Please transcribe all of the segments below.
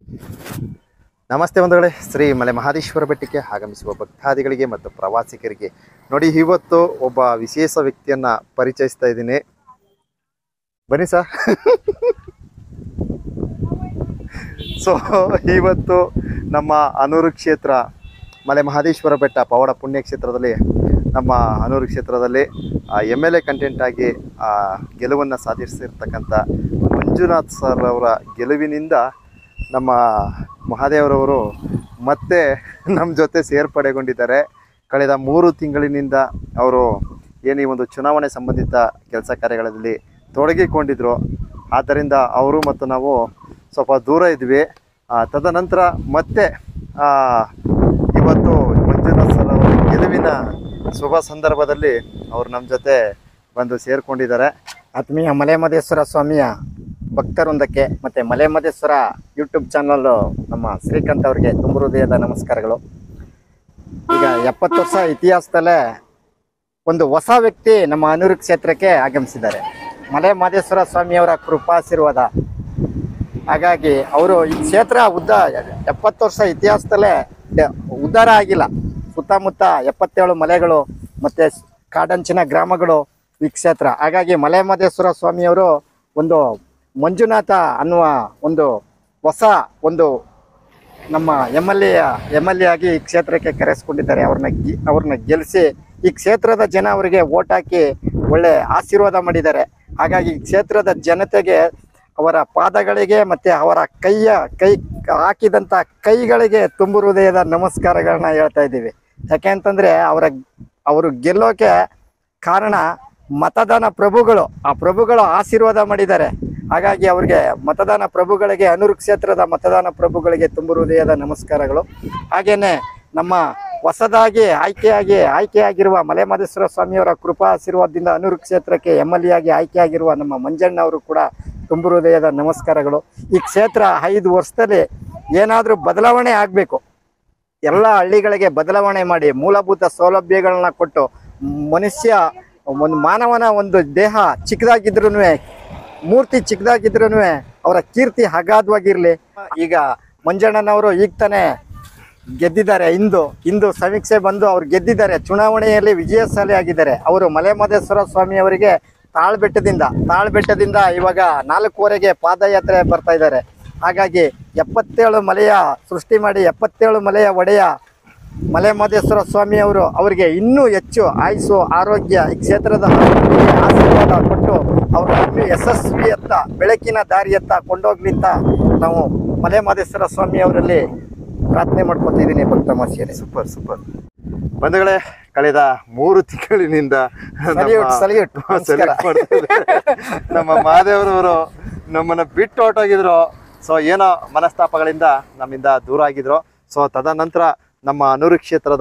ನಮಸ್ತೆ ಬಂಧುಗಳೇ ಶ್ರೀ ಮಲೆ ಮಹಾದೇಶ್ವರ ಬೆಟ್ಟಕ್ಕೆ ಆಗಮಿಸುವ ಭಕ್ತಾದಿಗಳಿಗೆ ಮತ್ತು ಪ್ರವಾಸಿಗರಿಗೆ ನೋಡಿ ಇವತ್ತು ಒಬ್ಬ ವಿಶೇಷ ವ್ಯಕ್ತಿಯನ್ನ ಪರಿಚಯಿಸ್ತಾ ಇದ್ದೀನಿ ಬನ್ನಿ ಸರ್ ಸೊ ಇವತ್ತು ನಮ್ಮ ಅನೂರು ಕ್ಷೇತ್ರ ಮಲೆ ಮಹದೇಶ್ವರ ಬೆಟ್ಟ ಪವಾಡ ಪುಣ್ಯ ಕ್ಷೇತ್ರದಲ್ಲಿ ನಮ್ಮ ಅನೂರು ಕ್ಷೇತ್ರದಲ್ಲಿ ಎಮ್ ಎಲ್ ಎ ಕಂಟೆಂಟ್ ಆಗಿ ಆ, ಗೆಲುವನ್ನು ಸಾಧಿಸಿರ್ತಕ್ಕಂಥ ಮಂಜುನಾಥ್ ಸರ್ ಅವರ ಗೆಲುವಿನಿಂದ ನಮ್ಮ ಮಹಾದೇವರವರು ಮತ್ತೆ ನಮ್ಮ ಜೊತೆ ಸೇರ್ಪಡೆಗೊಂಡಿದ್ದಾರೆ ಕಳೆದ ಮೂರು ತಿಂಗಳಿನಿಂದ ಅವರು ಏನು ಈ ಒಂದು ಚುನಾವಣೆ ಸಂಬಂಧಿತ ಕೆಲಸ ಕಾರ್ಯಗಳಲ್ಲಿ ತೊಡಗಿಕೊಂಡಿದ್ರು ಆದ್ದರಿಂದ ಅವರು ಮತ್ತು ನಾವು ಸ್ವಲ್ಪ ದೂರ ಇದ್ವಿ ಆ, ತದನಂತರ ಮತ್ತೆ ಆ, ಇವತ್ತು ಮಂಜುನಾಥ್ ಸರ್ ಅವರ ಗೆಲುವಿನ ಶುಭ ಸಂದರ್ಭದಲ್ಲಿ ಅವರು ನಮ್ಮ ಜೊತೆ ಬಂದು ಸೇರ್ಕೊಂಡಿದ್ದಾರೆ ಆತ್ಮೀಯ ಮಲೆಮಹದೇಶ್ವರ ಸ್ವಾಮಿಯ ಭಕ್ತವೃಂದಕ್ಕೆ ಮತ್ತು ಮಲೆಮಹದೇಶ್ವರ ಯೂಟ್ಯೂಬ್ ಚಾನಲ್ ನಮ್ಮ ಶ್ರೀಕಾಂತ್ ಅವರಿಗೆ ತುಂಬ ಹೃದಯದ ನಮಸ್ಕಾರಗಳು ಈಗ ಎಪ್ಪತ್ತು ವರ್ಷ ಇತಿಹಾಸದಲ್ಲೇ ಒಂದು ಹೊಸ ವ್ಯಕ್ತಿ ನಮ್ಮ ಅನೂರು ಕ್ಷೇತ್ರಕ್ಕೆ ಆಗಮಿಸಿದ್ದಾರೆ ಮಲೆ ಮಹದೇಶ್ವರ ಸ್ವಾಮಿಯವರ ಕೃಪಾಶೀರ್ವಾದ ಹಾಗಾಗಿ ಅವರು ಈ ಕ್ಷೇತ್ರ ಉದ್ದ ಎಪ್ಪತ್ತು ವರ್ಷ ಇತಿಹಾಸದಲ್ಲೇ ಡೆ- ಉದ್ಧಾರ ಆಗಿಲ್ಲ ಸುತ್ತಮುತ್ತ ಎಪ್ಪತ್ತೇಳು ಮಲೆಗಳು ಮತ್ತು ಕಾಡಂಚಿನ ಗ್ರಾಮಗಳು ಈ ಕ್ಷೇತ್ರ ಹಾಗಾಗಿ ಮಲೆ ಮಹದೇಶ್ವರ ಸ್ವಾಮಿಯವರು ಒಂದು ಮಂಜುನಾಥ ಅನ್ನುವ ಒಂದು ಹೊಸ ಒಂದು ನಮ್ಮ M L A M L A ಆಗಿ ಈ ಕ್ಷೇತ್ರಕ್ಕೆ ಕರೆಸ್ಕೊಂಡಿದ್ದಾರೆ ಅವ್ರನ್ನ ಗಿ ಅವ್ರನ್ನ ಗೆಲ್ಲಿಸಿ ಈ ಕ್ಷೇತ್ರದ ಜನ ಅವರಿಗೆ ಓಟ್ ಹಾಕಿ ಒಳ್ಳೆ ಆಶೀರ್ವಾದ ಮಾಡಿದ್ದಾರೆ ಹಾಗಾಗಿ ಈ ಕ್ಷೇತ್ರದ ಜನತೆಗೆ ಅವರ ಪಾದಗಳಿಗೆ ಮತ್ತೆ ಅವರ ಕೈಯ ಕೈ ಹಾಕಿದಂಥ ಕೈಗಳಿಗೆ ತುಂಬು ಹೃದಯದ ನಮಸ್ಕಾರಗಳನ್ನ ಹೇಳ್ತಾ ಇದ್ದೀವಿ ಯಾಕೆ ಅಂತಂದ್ರೆ ಅವರ ಅವರು ಗೆಲ್ಲೋಕೆ ಕಾರಣ ಮತದಾನ ಪ್ರಭುಗಳು ಆ ಪ್ರಭುಗಳು ಆಶೀರ್ವಾದ ಮಾಡಿದ್ದಾರೆ ಹಾಗಾಗಿ ಅವರಿಗೆ ಮತದಾನ ಪ್ರಭುಗಳಿಗೆ ಅನೂರು ಕ್ಷೇತ್ರದ ಮತದಾನ ಪ್ರಭುಗಳಿಗೆ ತುಂಬ ಹೃದಯದ ನಮಸ್ಕಾರಗಳು ಹಾಗೇನೆ ನಮ್ಮ ಹೊಸದಾಗಿ ಆಯ್ಕೆಯಾಗಿ ಆಯ್ಕೆಯಾಗಿರುವ ಮಲೆಮಹದೇಶ್ವರ ಸ್ವಾಮಿಯವರ ಕೃಪಾ ಆಶೀರ್ವಾದದಿಂದ ಅನೂರು ಕ್ಷೇತ್ರಕ್ಕೆ ಎಮ್ ಎಲ್ ಎ ಆಗಿ ಆಯ್ಕೆಯಾಗಿರುವ ನಮ್ಮ ಮಂಜಣ್ಣ ಅವರು ಕೂಡ ತುಂಬ ಹೃದಯದ ನಮಸ್ಕಾರಗಳು ಈ ಕ್ಷೇತ್ರ ಐದು ವರ್ಷದಲ್ಲಿ ಏನಾದರೂ ಬದಲಾವಣೆ ಆಗಬೇಕು ಎಲ್ಲ ಹಳ್ಳಿಗಳಿಗೆ ಬದಲಾವಣೆ ಮಾಡಿ ಮೂಲಭೂತ ಸೌಲಭ್ಯಗಳನ್ನ ಕೊಟ್ಟು ಮನುಷ್ಯ ಒಂದು ಮಾನವನ ಒಂದು ದೇಹ ಚಿಕ್ಕದಾಗಿದ್ರು ಮೂರ್ತಿ ಚಿಕ್ಕದಾಗಿದ್ರು ಅವರ ಕೀರ್ತಿ ಅಗಾಧವಾಗಿರ್ಲಿ ಈಗ ಮಂಜಣ್ಣನವರು ಈಗ ತಾನೇ ಗೆದ್ದಿದ್ದಾರೆ ಇಂದು ಇಂದು ಸಮೀಕ್ಷೆ ಬಂದು ಅವ್ರು ಗೆದ್ದಿದ್ದಾರೆ ಚುನಾವಣೆಯಲ್ಲಿ ವಿಜಯಶಾಲಿ ಆಗಿದ್ದಾರೆ ಅವರು ಮಲೆಮಹದೇಶ್ವರ ಸ್ವಾಮಿ ಅವರಿಗೆ ತಾಳ್ಬೆಟ್ಟದಿಂದ ತಾಳ್ಬೆಟ್ಟದಿಂದ ಇವಾಗ ನಾಲ್ಕೂವರೆಗೆ ಪಾದಯಾತ್ರೆ ಬರ್ತಾ ಇದ್ದಾರೆ ಹಾಗಾಗಿ ಎಪ್ಪತ್ತೇಳು ಮಲೆಯ ಸೃಷ್ಟಿ ಮಾಡಿ ಎಪ್ಪತ್ತೇಳು ಮಲೆಯ ಒಡೆಯ ಮಲೆಮಹದೇಶ್ವರ ಸ್ವಾಮಿ ಅವರು ಅವರಿಗೆ ಇನ್ನೂ ಹೆಚ್ಚು ಆಯುಸ್ಸು ಆರೋಗ್ಯ ಈ ಕ್ಷೇತ್ರದ ಅಭಿವೃದ್ಧಿಗೆ ಆಶೀರ್ವಾದ ಕೊಟ್ಟು ಅವರು ಇನ್ನೂ ಯಶಸ್ವಿಯತ್ತ ಬೆಳಕಿನ ದಾರಿಯತ್ತ ಕೊಂಡೋಗ್ಲಿಂತ ನಾವು ಮಲೆಮಹದೇಶ್ವರ ಸ್ವಾಮಿ ಅವರಲ್ಲಿ ಪ್ರಾರ್ಥನೆ ಮಾಡ್ಕೊತಿದ್ದೀನಿ ಭಕ್ತ ಮಾಸಿಯರೇ ಸೂಪರ್ ಸೂಪರ್ ಬಂಧುಗಳೇ ಕಳೆದ ಮೂರು ತಿಂಗಳಿನಿಂದ ನಮ್ಮ- Salute, salute. ನಮಸ್ಕಾರ. Salute ಮಾಡ್ತಾ ಇದ್ದಾರೆ. ನಮ್ಮ ಮಹಾದೇವರವರು ನಮ್ಮನ್ನ ಬಿಟ್ಟು ಹೊರಟೋಗಿದ್ರು ಸೊ ಏನೋ ಮನಸ್ತಾಪಗಳಿಂದ ನಮ್ಮಿಂದ ದೂರ ಆಗಿದ್ರು ಸೊ ತದನಂತರ ನಮ್ಮ ಅನೂರು ಕ್ಷೇತ್ರದ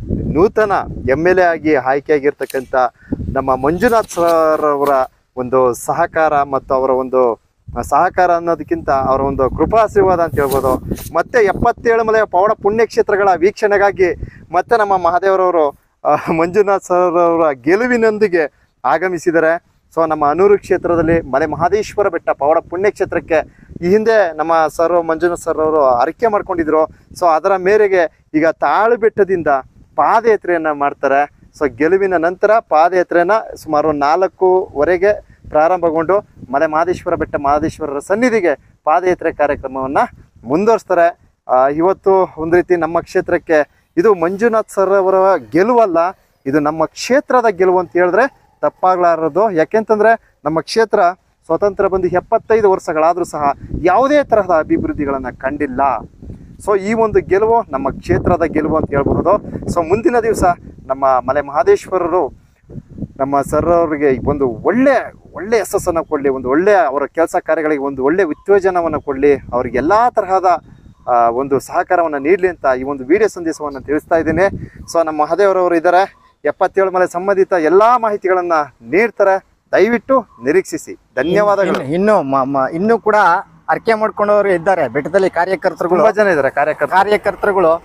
ನೂತನ ಎಮ್ ಎಲ್ ಎ ಆಗಿ ಆಯ್ಕೆಯಾಗಿರ್ತಕ್ಕಂಥ ನಮ್ಮ ಮಂಜುನಾಥ್ ಸರ್ ಅವರ ಒಂದು ಸಹಕಾರ ಮತ್ತು ಅವರ ಒಂದು ಸಹಕಾರ ಅನ್ನೋದಕ್ಕಿಂತ ಅವರ ಒಂದು ಕೃಪಾ ಆಶೀರ್ವಾದ ಅಂತ ಹೇಳ್ಬೋದು ಮತ್ತೆ ಎಪ್ಪತ್ತೇಳು ಮಲೆಯ ಪವಾಡ ಪುಣ್ಯಕ್ಷೇತ್ರಗಳ ವೀಕ್ಷಣೆಗಾಗಿ ಮತ್ತೆ ನಮ್ಮ ಮಹಾದೇವರವರು ಆ, ಮಂಜುನಾಥ್ ಸರ್ ಅವರ ಗೆಲುವಿನೊಂದಿಗೆ ಆಗಮಿಸಿದ್ದಾರೆ ಸೊ ನಮ್ಮ ಅನೂರು ಕ್ಷೇತ್ರದಲ್ಲಿ ಮಲೆ ಮಹದೇಶ್ವರ ಬೆಟ್ಟ ಪವಾಡ ಪುಣ್ಯಕ್ಷೇತ್ರಕ್ಕೆ ಈ ಹಿಂದೆ ನಮ್ಮ ಸರ್ ಮಂಜುನಾಥ್ ಸರ್ ಅವರು ಅರಿಕೆ ಮಾಡ್ಕೊಂಡಿದ್ರು ಸೊ ಅದರ ಮೇರೆಗೆ ಈಗ ತಾಳು ಬೆಟ್ಟದಿಂದ ಪಾದಯಾತ್ರೆಯನ್ನ ಮಾಡ್ತಾರೆ ಸೊ ಗೆಲುವಿನ ನಂತರ ಪಾದಯಾತ್ರೆನ ಸುಮಾರು ನಾಲ್ಕೂವರೆಗೆ ಪ್ರಾರಂಭಗೊಂಡು ಮಲೆ ಮಹದೇಶ್ವರ ಬೆಟ್ಟ ಮಹದೇಶ್ವರರ ಸನ್ನಿಧಿಗೆ ಪಾದಯಾತ್ರೆ ಕಾರ್ಯಕ್ರಮವನ್ನ ಮುಂದುವರಿಸ್ತಾರೆ ಆ, ಇವತ್ತು ಒಂದು ರೀತಿ ನಮ್ಮ ಕ್ಷೇತ್ರಕ್ಕೆ ಇದು ಮಂಜುನಾಥ್ ಸರ್ ಅವರ ಗೆಲುವಲ್ಲ ಇದು ನಮ್ಮ ಕ್ಷೇತ್ರದ ಗೆಲುವು ಅಂತ ಹೇಳಿದ್ರೆ ತಪ್ಪಾಗ್ಲಾರದು ಯಾಕೆಂತಂದ್ರೆ ನಮ್ಮ ಕ್ಷೇತ್ರ ಸ್ವತಂತ್ರ ಬಂದು ಎಪ್ಪತ್ತೈದು ವರ್ಷಗಳಾದರೂ ಸಹ ಯಾವುದೇ ತರಹದ ಅಭಿವೃದ್ಧಿಗಳನ್ನ ಕಂಡಿಲ್ಲ ಸೊ ಈ ಒಂದು ಗೆಲುವು ನಮ್ಮ ಕ್ಷೇತ್ರದ ಗೆಲುವು ಅಂತ ಹೇಳ್ಬಹುದು ಸೊ ಮುಂದಿನ ದಿವಸ ನಮ್ಮ ಮಲೆ ಮಹದೇಶ್ವರರು ನಮ್ಮ ಸರ್ ಅವರಿಗೆ ಒಂದು ಒಳ್ಳೆ ಒಳ್ಳೆ ಯಶಸ್ಸನ್ನು ಕೊಡಲಿ ಒಂದು ಒಳ್ಳೆ ಅವರ ಕೆಲಸ ಕಾರ್ಯಗಳಿಗೆ ಒಂದು ಒಳ್ಳೆ ಉತ್ತೇಜನವನ್ನು ಕೊಡಲಿ ಅವ್ರಿಗೆ ಎಲ್ಲ ತರಹದ ಆ, ಒಂದು ಸಹಕಾರವನ್ನು ನೀಡಲಿ ಅಂತ ಈ ಒಂದು ವಿಡಿಯೋ ಸಂದೇಶವನ್ನು ತಿಳಿಸ್ತಾ ಇದ್ದೀನಿ ಸೊ ನಮ್ಮ ಮಹದೇವರವರು ಇದ್ದಾರೆ ಎಪ್ಪತ್ತೇಳು ಮಲೆ ಸಂಬಂಧಿತ ಎಲ್ಲ ಮಾಹಿತಿಗಳನ್ನು ನೀಡ್ತಾರೆ ದಯವಿಟ್ಟು ನಿರೀಕ್ಷಿಸಿ ಧನ್ಯವಾದಗಳು ಇನ್ನು- ಇನ್ನು ಮ- ಮ- ಇನ್ನೂ ಕೂಡ ಅರ್ಕೆ ಮಾಡ್ಕೊಂಡವರು ಇದ್ದಾರೆ ಬೆಟ್ಟದಲ್ಲಿ ಕಾರ್ಯಕರ್ತರುಗಳು ತುಂಬಾ ಜನ ಇದ್ದಾರೆ ಕಾರ್ಯಕರ್ತರು ಕಾರ್ಯಕರ್ತರುಗಳು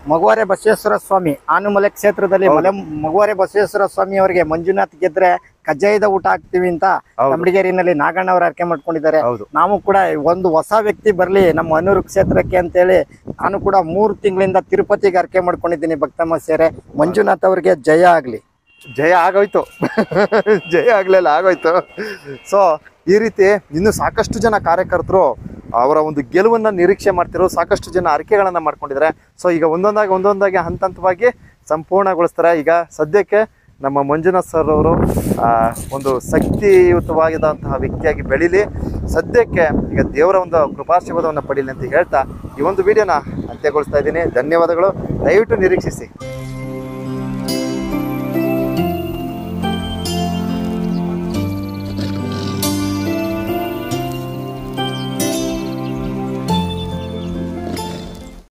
ಮಗುವಾರೆ ಬಸವೇಶ್ವರ ಸ್ವಾಮಿ ಆನುಮಲೆ ಕ್ಷೇತ್ರದಲ್ಲಿ ಮಲೆ ಮಗುವಾರೆ ಬಸವೇಶ್ವರ ಸ್ವಾಮಿ ಅವರಿಗೆ ಮಂಜುನಾಥ್ ಗೆದ್ರೆ ಕಜ್ಜಾಯದ ಊಟ ಹಾಕ್ತಿವಿ ಅಂತ ಹೌದು. ತಮಿಡಿಗೇರಿನಲ್ಲಿ ನಾಗಣ್ಣ ಅವರು ಅರ್ಕೆ ಮಾಡ್ಕೊಂಡಿದ್ದಾರೆ ಹೌದು ನಾವು ಕೂಡ ಒಂದು ಹೊಸ ವ್ಯಕ್ತಿ ಬರ್ಲಿ ನಮ್ಮ ಅನೂರು ಕ್ಷೇತ್ರಕ್ಕೆ ಅಂತೇಳಿ ನಾನು ಕೂಡ ಮೂರು ತಿಂಗಳಿಂದ ತಿರುಪತಿಗೆ ಅರ್ಕೆ ಮಾಡ್ಕೊಂಡಿದ್ದೀನಿ ಭಕ್ತಮ್ಮ ಸೇರೆ ಮಂಜುನಾಥ್ ಅವರಿಗೆ ಜಯ ಆಗ್ಲಿ ಜಯ ಆಗೋಯ್ತು ಜಯ ಆಗ್ಲಿಲ್ಲ ಆಗೋಯ್ತು ಸೊ ಈ ರೀತಿ ಇನ್ನು ಸಾಕಷ್ಟು ಜನ ಕಾರ್ಯಕರ್ತರು ಅವರ ಒಂದು ಗೆಲುವನ್ನ ನಿರೀಕ್ಷೆ ಮಾಡ್ತಿರೋ ಸಾಕಷ್ಟು ಜನ ಅರಿಕೆಗಳನ್ನ ಮಾಡ್ಕೊಂಡಿದ್ದಾರೆ ಸೊ ಈಗ ಒಂದೊಂದಾಗಿ ಒಂದೊಂದಾಗಿ ಹಂತ ಹಂತವಾಗಿ ಸಂಪೂರ್ಣಗೊಳಿಸ್ತಾರೆ ಈಗ ಸದ್ಯಕ್ಕೆ ನಮ್ಮ ಮಂಜುನಾಥ್ ಸರ್ ಅವರು ಆ, ಒಂದು ಶಕ್ತಿಯುತವಾಗಿದಂತಹ ವ್ಯಕ್ತಿಯಾಗಿ ಬೆಳೀಲಿ ಸದ್ಯಕ್ಕೆ ಈಗ ದೇವರ ಒಂದು ಕೃಪಾಶೀರ್ವಾದವನ್ನು ಪಡೀಲಿ ಅಂತ ಹೇಳ್ತಾ ಈ ಒಂದು ವಿಡಿಯೋನ ಅಂತ್ಯಗೊಳಿಸ್ತಾ ಇದ್ದೀನಿ ಧನ್ಯವಾದಗಳು ದಯವಿಟ್ಟು ನಿರೀಕ್ಷಿಸಿ